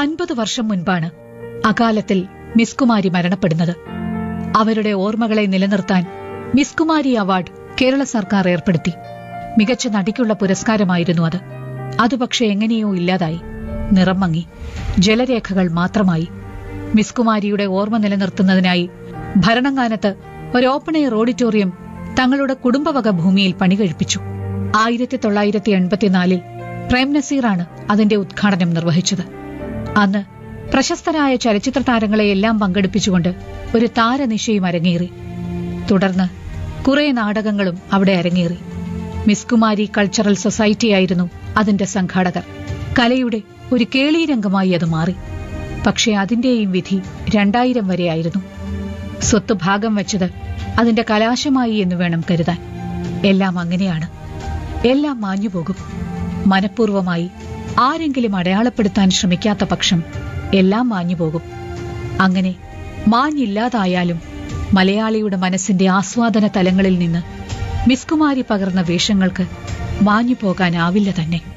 അൻപത് വർഷം മുൻപാണ് അകാലത്തിൽ മിസ് കുമാരി മരണപ്പെടുന്നത് അവരുടെ ഓർമ്മകളെ നിലനിർത്താൻ മിസ് കുമാരി അവാർഡ് കേരള സർക്കാർ ഏർപ്പെടുത്തി മികച്ച നടിക്കുള്ള പുരസ്കാരമായിരുന്നു അത് അത് പക്ഷെ എങ്ങനെയോ ഇല്ലാതായി നിറം മങ്ങി ജലരേഖകൾ മാത്രമായി മിസ് കുമാരിയുടെ ഓർമ്മ നിലനിർത്തുന്നതിനായി ഭരണങ്ങാനത്ത് ഒരു ഓപ്പൺ എയർ ഓഡിറ്റോറിയം തങ്ങളുടെ കുടുംബവക ഭൂമിയിൽ പണി കഴിപ്പിച്ചു ആയിരത്തി തൊള്ളായിരത്തി എൺപത്തിനാലിൽ പ്രേം നസീറാണ് അതിന്റെ ഉദ്ഘാടനം നിർവഹിച്ചത് അന്ന് പ്രശസ്തരായ ചലച്ചിത്ര താരങ്ങളെയെല്ലാം പങ്കെടുപ്പിച്ചുകൊണ്ട് ഒരു താരനിശയും അരങ്ങേറി തുടർന്ന് കുറെ നാടകങ്ങളും അവിടെ അരങ്ങേറി മിസ് കുമാരി കൾച്ചറൽ സൊസൈറ്റിയായിരുന്നു അതിന്റെ സംഘാടകർ കലയുടെ ഒരു കേളീരംഗമായി അത് മാറി പക്ഷേ അതിന്റെയും വിധി രണ്ടായിരം വരെയായിരുന്നു സ്വത്ത് ഭാഗം വെച്ചത് അതിന്റെ കലാശമായി എന്ന് വേണം കരുതാൻ എല്ലാം അങ്ങനെയാണ് എല്ലാം മാഞ്ഞുപോകും മനഃപൂർവമായി ആരെങ്കിലും അടയാളപ്പെടുത്താൻ ശ്രമിക്കാത്ത പക്ഷം എല്ലാം മാഞ്ഞുപോകും അങ്ങനെ മാഞ്ഞില്ലാതായാലും മലയാളിയുടെ മനസ്സിന്റെ ആസ്വാദന തലങ്ങളിൽ നിന്ന് മിസ്കുമാരി പകർന്ന വേഷങ്ങൾക്ക് മാഞ്ഞു പോകാനാവില്ല തന്നെ